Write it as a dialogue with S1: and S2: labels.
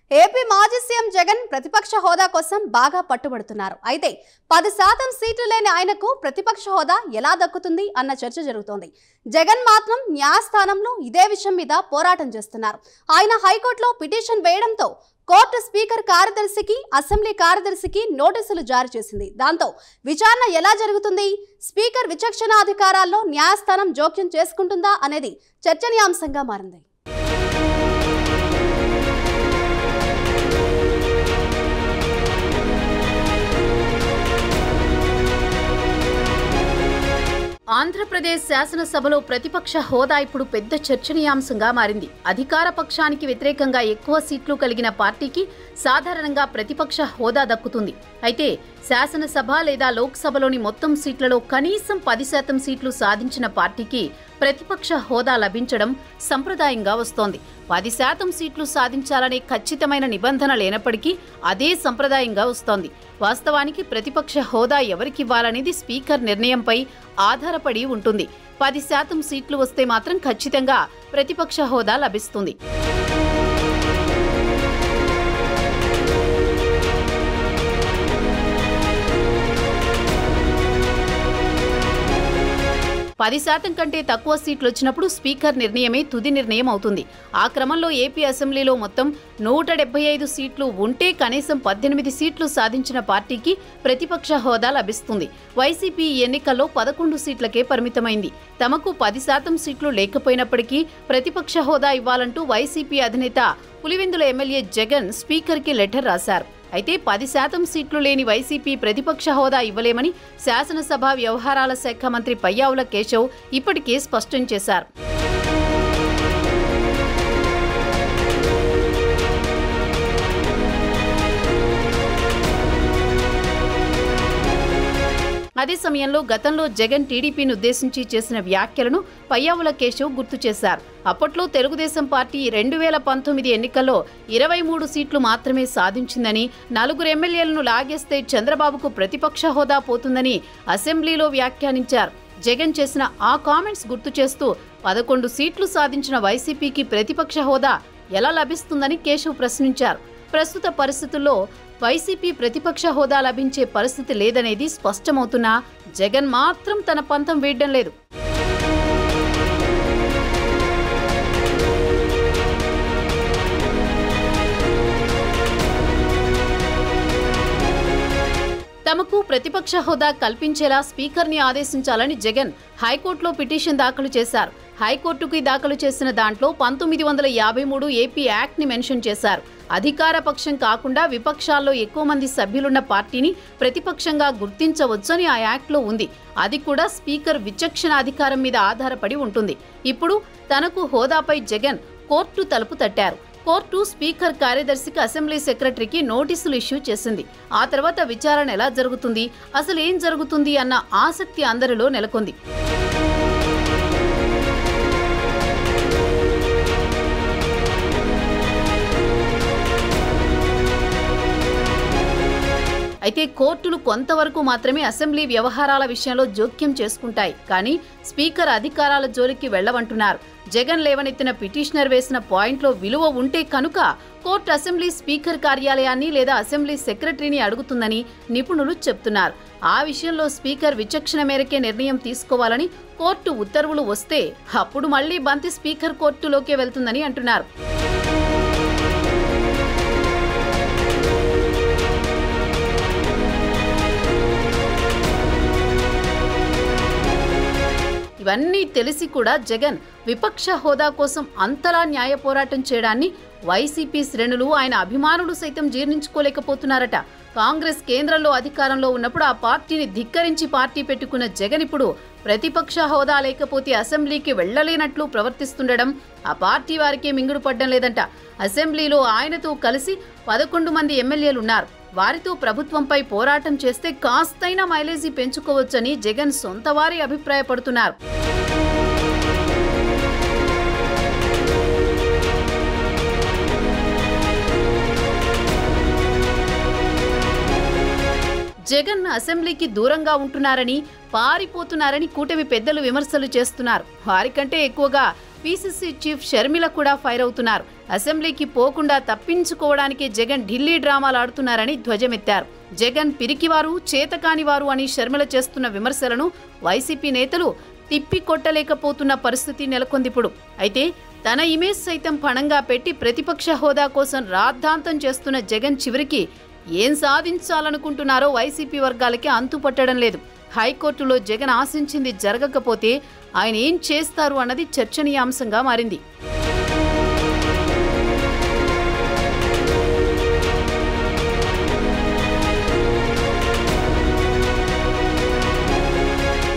S1: AP మాజీ CM Jagan ప్రతిపక్ష హోదా కోసం బాగా పట్టుబడుతున్నారు అయితే పది శాతం సీట్లు లేని ఆయనకు ప్రతిపక్ష హోదా ఎలా దక్కుతుంది అన్న చర్చ జరుగుతోంది జగన్ మాత్రం న్యాయస్థానంలో ఇదే విషయం మీద పోరాటం చేస్తున్నారు ఆయన హైకోర్టులో పిటిషన్ వేయడంతో కోర్టు స్పీకర్ కార్యదర్శికి అసెంబ్లీ కార్యదర్శికి నోటీసులు జారీ చేసింది దాంతో విచారణ ఎలా జరుగుతుంది స్పీకర్ విచక్షణ అధికారాల్లో న్యాయస్థానం జోక్యం చేసుకుంటుందా అనేది చర్చనీయాంశంగా మారింది
S2: ఆంధ్రప్రదేశ్ శాసనసభలో ప్రతిపక్ష హోదా ఇప్పుడు పెద్ద చర్చనీయాంశంగా మారింది అధికార పక్షానికి వ్యతిరేకంగా ఎక్కువ సీట్లు కలిగిన పార్టీకి సాధారణంగా ప్రతిపక్ష హోదా దక్కుతుంది అయితే శాసనసభ లేదా లోక్సభలోని మొత్తం సీట్లలో కనీసం పది శాతం సీట్లు సాధించిన పార్టీకి ప్రతిపక్ష హోదా లభించడం సంప్రదాయంగా వస్తోంది పది శాతం సీట్లు సాధించాలనే ఖచ్చితమైన నిబంధన లేనప్పటికీ అదే సంప్రదాయంగా వస్తోంది వాస్తవానికి ప్రతిపక్ష హోదా ఎవరికివ్వాలనేది స్పీకర్ నిర్ణయంపై ఆధారపడి ఉంటుంది పది శాతం సీట్లు వస్తే మాత్రం ఖచ్చితంగా ప్రతిపక్ష హోదా లభిస్తుంది పది శాతం కంటే తక్కువ సీట్లు వచ్చినప్పుడు స్పీకర్ నిర్ణయమే తుది నిర్ణయం అవుతుంది ఆ క్రమంలో ఏపీ అసెంబ్లీలో మొత్తం నూట డెబ్బై ఐదు సీట్లు ఉంటే కనీసం పద్దెనిమిది సీట్లు సాధించిన పార్టీకి ప్రతిపక్ష హోదా లభిస్తుంది వైసీపీ ఈ ఎన్నికల్లో పదకొండు సీట్లకే పరిమితమైంది తమకు పది శాతం సీట్లు లేకపోయినప్పటికీ ప్రతిపక్ష హోదా ఇవ్వాలంటూ వైసీపీ అధినేత పులివెందుల ఎమ్మెల్యే జగన్ స్పీకర్కి లెటర్ రాశారు అయితే పది శాతం సీట్లు లేని వైసీపీ ప్రతిపక్ష హోదా ఇవ్వలేమని శాసనసభ వ్యవహారాల శాఖ మంత్రి పయ్యావుల కేశవ్ ఇప్పటికే స్పష్టం చేశారు అదే సమయంలో గతంలో జగన్ టీడీపీని ఉద్దేశించి చేసిన వ్యాఖ్యలను పయ్యావుల కేశవ్ గుర్తు చేశారు అప్పట్లో తెలుగుదేశం పార్టీ రెండు వేల పంతొమ్మిది ఎన్నికల్లో ఇరవై మూడు సీట్లు మాత్రమే సాధించిందని నలుగురు ఎమ్మెల్యేలను లాగేస్తే చంద్రబాబుకు ప్రతిపక్ష హోదా పోతుందని అసెంబ్లీలో వ్యాఖ్యానించారు జగన్ చేసిన ఆ కామెంట్స్ గుర్తు చేస్తూ పదకొండు సీట్లు సాధించిన వైసీపీకి ప్రతిపక్ష హోదా ఎలా లభిస్తుందని కేశవ్ ప్రశ్నించారు ప్రస్తుత పరిస్థితుల్లో వైసీపీ ప్రతిపక్ష హోదా లభించే పరిస్థితి లేదనేది స్పష్టమవుతున్నా జగన్ మాత్రం తన పంతం వీడడం లేదు తమకు ప్రతిపక్ష హోదా కల్పించేలా స్పీకర్ని ఆదేశించాలని జగన్ హైకోర్టులో పిటిషన్ దాఖలు చేశారు హైకోర్టుకి దాఖలు చేసిన దాంట్లో పంతొమ్మిది వందల యాభై మూడు ఏపీ యాక్ట్ ని మెన్షన్ చేశారు అధికార పక్షం కాకుండా విపక్షాల్లో ఎక్కువ మంది సభ్యులున్న పార్టీని ప్రతిపక్షంగా గుర్తించవచ్చని ఆ యాక్ట్లో ఉంది అది కూడా స్పీకర్ విచక్షణ అధికారం మీద ఆధారపడి ఉంటుంది ఇప్పుడు తనకు హోదాపై జగన్ కోర్టు తలుపు తట్టారు కోర్టు స్పీకర్ కార్యదర్శికి అసెంబ్లీ సెక్రటరీకి నోటీసులు ఇష్యూ చేసింది ఆ తర్వాత విచారణ ఎలా జరుగుతుంది అసలు ఏం జరుగుతుంది అన్న ఆసక్తి అందరిలో నెలకొంది అయితే కోర్టులు కొంతవరకు మాత్రమే అసెంబ్లీ వ్యవహారాల విషయంలో జోక్యం చేసుకుంటాయి కానీ స్పీకర్ అధికారాల జోలికి వెళ్లవంటున్నారు జగన్ లేవనెత్తిన పిటిషనర్ వేసిన పాయింట్లో విలువ ఉంటే కనుక కోర్టు అసెంబ్లీ స్పీకర్ కార్యాలయాన్ని లేదా అసెంబ్లీ సెక్రటరీని అడుగుతుందని నిపుణులు చెప్తున్నారు ఆ విషయంలో స్పీకర్ విచక్షణ మేరకే నిర్ణయం తీసుకోవాలని కోర్టు ఉత్తర్వులు వస్తే అప్పుడు మళ్లీ బంతి స్పీకర్ కోర్టులోకే వెళ్తుందని అంటున్నారు ఇవన్నీ తెలిసి కూడా జగన్ విపక్ష హోదా కోసం అంతలా న్యాయ పోరాటం చేయడాన్ని వైసీపీ శ్రేణులు ఆయన అభిమానులు సైతం జీర్ణించుకోలేకపోతున్నారట కాంగ్రెస్ కేంద్రంలో అధికారంలో ఉన్నప్పుడు ఆ పార్టీని ధిక్కరించి పార్టీ పెట్టుకున్న జగన్ ఇప్పుడు ప్రతిపక్ష హోదా లేకపోతే అసెంబ్లీకి వెళ్లలేనట్లు ప్రవర్తిస్తుండడం ఆ పార్టీ వారికే మింగుడు పడ్డం లేదంట అసెంబ్లీలో ఆయనతో కలిసి పదకొండు మంది ఎమ్మెల్యేలున్నారు వారితో ప్రభుత్వంపై పోరాటం చేస్తే కాస్తైనా మైలేజీ పెంచుకోవచ్చని జగన్ సొంత వారి అభిప్రాయపడుతున్నారు జగన్ అసెంబ్లీకి దూరంగా ఉంటున్నారని పారిపోతున్నారని కూటమి పెద్దలు విమర్శలు చేస్తున్నారు వారికంటే ఎక్కువగా పీసీసీ చీఫ్ షర్మిల కూడా ఫైర్ అవుతున్నారు అసెంబ్లీకి పోకుండా తప్పించుకోవడానికే జగన్ ఢిల్లీ డ్రామాలు ఆడుతున్నారని ధ్వజమెత్తారు జగన్ పిరికివారు చేతకానివారు అని షర్మిల చేస్తున్న విమర్శలను వైసీపీ నేతలు తిప్పి కొట్టలేకపోతున్న పరిస్థితి నెలకొందిప్పుడు అయితే తన ఇమేజ్ సైతం పణంగా పెట్టి ప్రతిపక్ష హోదా కోసం రాద్ధాంతం చేస్తున్న జగన్ చివరికి ఏం సాధించాలనుకుంటున్నారో వైసీపీ వర్గాలకి అంతుపట్టడం లేదు హైకోర్టులో జగన్ ఆశించింది జరగకపోతే ఆయన ఏం చేస్తారు అన్నది చర్చనీయాంశంగా మారింది